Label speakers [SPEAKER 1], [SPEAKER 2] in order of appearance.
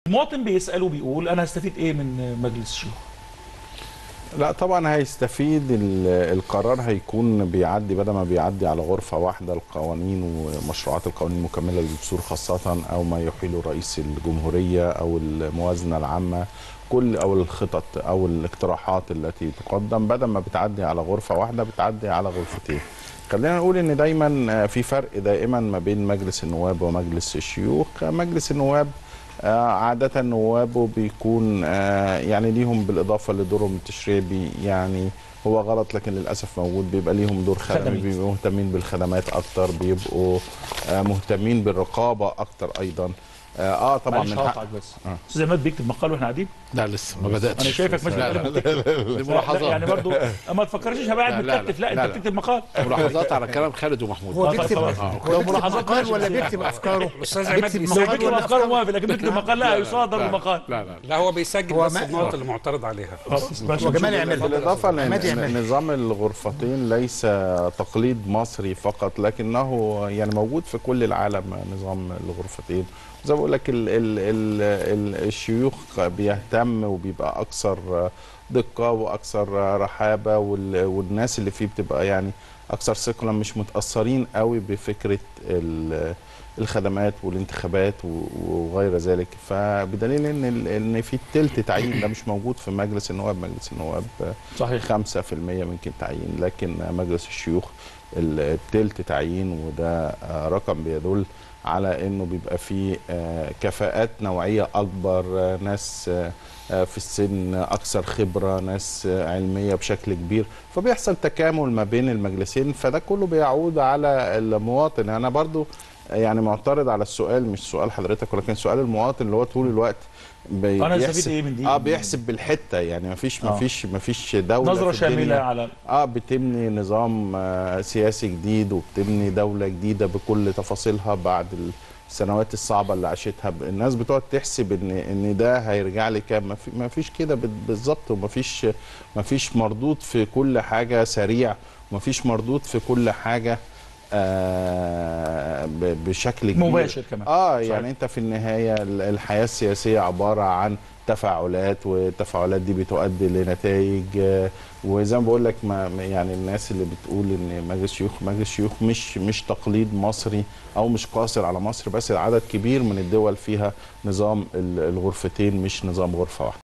[SPEAKER 1] المواطن بيسال وبيقول انا هستفيد ايه من مجلس الشيوخ
[SPEAKER 2] لا طبعا هيستفيد ال- القرار هيكون بيعدي بدل ما بيعدي على غرفة واحدة القوانين ومشروعات القوانين المكملة للدستور خاصة أو ما يحيله رئيس الجمهورية أو الموازنة العامة كل أو الخطط أو الاقتراحات التي تقدم بدل ما بتعدي على غرفة واحدة بتعدي على غرفتين خلينا نقول ان دايما في فرق دائما ما بين مجلس النواب ومجلس الشيوخ مجلس النواب آه، عادة نوابه بيكون آه، يعني ليهم بالإضافة لدورهم التشريعي بي- يعني هو غلط لكن للأسف موجود بيبقى ليهم دور خدمي
[SPEAKER 1] خدمي.
[SPEAKER 2] بيبقوا مهتمين بالخدمات أكتر بيبقوا آه، مهتمين بالرقابة أكتر أيضا اه آه، طبعا
[SPEAKER 1] معلش
[SPEAKER 2] من حق
[SPEAKER 1] هقطعك بس استاذ عماد بيكتب مقال واحنا قاعدين
[SPEAKER 3] لا لسه ما بداتش
[SPEAKER 1] انا شايفك ماشي
[SPEAKER 3] لا لا
[SPEAKER 1] بتتكلم
[SPEAKER 3] دي
[SPEAKER 1] لا
[SPEAKER 3] ملاحظات
[SPEAKER 1] يعني برضو ما تفكرنيش هبقى قاعد
[SPEAKER 3] لا، لا،
[SPEAKER 1] متكتف لا
[SPEAKER 3] لا،
[SPEAKER 1] انت
[SPEAKER 3] لا.
[SPEAKER 1] بتكتب مقال
[SPEAKER 3] ملاحظات على كلام خالد ومحمود
[SPEAKER 4] هو
[SPEAKER 1] آه،
[SPEAKER 4] بيكتب
[SPEAKER 1] خلاص.
[SPEAKER 4] هو
[SPEAKER 1] لو
[SPEAKER 4] بيكتب
[SPEAKER 1] ملاحظات
[SPEAKER 4] مقال
[SPEAKER 1] ماشي.
[SPEAKER 4] ولا بيكتب افكاره
[SPEAKER 5] استاذ عماد
[SPEAKER 4] بيكتب
[SPEAKER 5] بيسجل
[SPEAKER 1] لو
[SPEAKER 4] مقال
[SPEAKER 1] بيكتب
[SPEAKER 4] ولا
[SPEAKER 1] افكار موافق لكن بيكتب مقال لا يصادر المقال
[SPEAKER 3] لا لا
[SPEAKER 5] لا هو بيسجل
[SPEAKER 4] هو
[SPEAKER 5] بس
[SPEAKER 4] ما-
[SPEAKER 5] النقط اللي معترض عليها
[SPEAKER 1] خلاص ماشي.
[SPEAKER 4] هو جمال يعملها
[SPEAKER 2] بالإضافة
[SPEAKER 4] عماد يعملها.
[SPEAKER 2] لأن نظام الغرفتين ليس تقليد مصري فقط لكنه يعني موجود في كل العالم نظام الغرفتين زي ما بقول لك ال ال ال ال الشيوخ بيهتم وبيبقى أكثر دقة وأكثر رحابة وال- والناس اللي فيه بتبقى يعني أكثر ثقلا مش متأثرين قوي بفكرة ال- الخدمات والانتخابات و- وغير ذلك فبدليل ان ال- ان في التلت تعيين ده مش موجود في مجلس النواب مجلس النواب
[SPEAKER 1] صحيح
[SPEAKER 2] 5% ممكن تعيين لكن مجلس الشيوخ التلت تعيين وده آه، رقم بيدل على انه بيبقى فيه آه، كفاءات نوعيه اكبر آه، ناس آه، آه، في السن اكثر خبره ناس آه، علميه بشكل كبير فبيحصل تكامل ما بين المجلسين فده كله بيعود على المواطن انا برضو يعني معترض على السؤال مش سؤال حضرتك ولكن سؤال المواطن اللي هو طول الوقت بي-
[SPEAKER 1] أنا
[SPEAKER 2] بيحسب-
[SPEAKER 1] أستفيد إيه من دي؟
[SPEAKER 2] اه بيحسب بالحته يعني مفيش
[SPEAKER 1] آه.
[SPEAKER 2] مفيش مفيش دوله
[SPEAKER 1] نظره
[SPEAKER 2] في الدنيا
[SPEAKER 1] شامله على
[SPEAKER 2] اه بتبني نظام آه سياسي جديد وبتبني دولة جديدة بكل تفاصيلها بعد السنوات الصعبة اللي عاشتها ب- الناس بتقعد تحسب ان ان ده هيرجع لي كام ما في- ما فيش كده بال- بالظبط وما فيش ما فيش مردود في كل حاجة سريع وما فيش مردود في كل حاجة آه ب- بشكل كبير
[SPEAKER 1] مباشر كمان
[SPEAKER 2] اه
[SPEAKER 1] صحيح.
[SPEAKER 2] يعني انت في النهايه ال- الحياه السياسيه عباره عن تفاعلات والتفاعلات دي بتؤدي لنتائج آه، وزي ما بقول لك ما ما- يعني الناس اللي بتقول ان مجلس شيوخ مجلس شيوخ مش مش تقليد مصري او مش قاصر على مصر بس عدد كبير من الدول فيها نظام ال- الغرفتين مش نظام غرفه واحده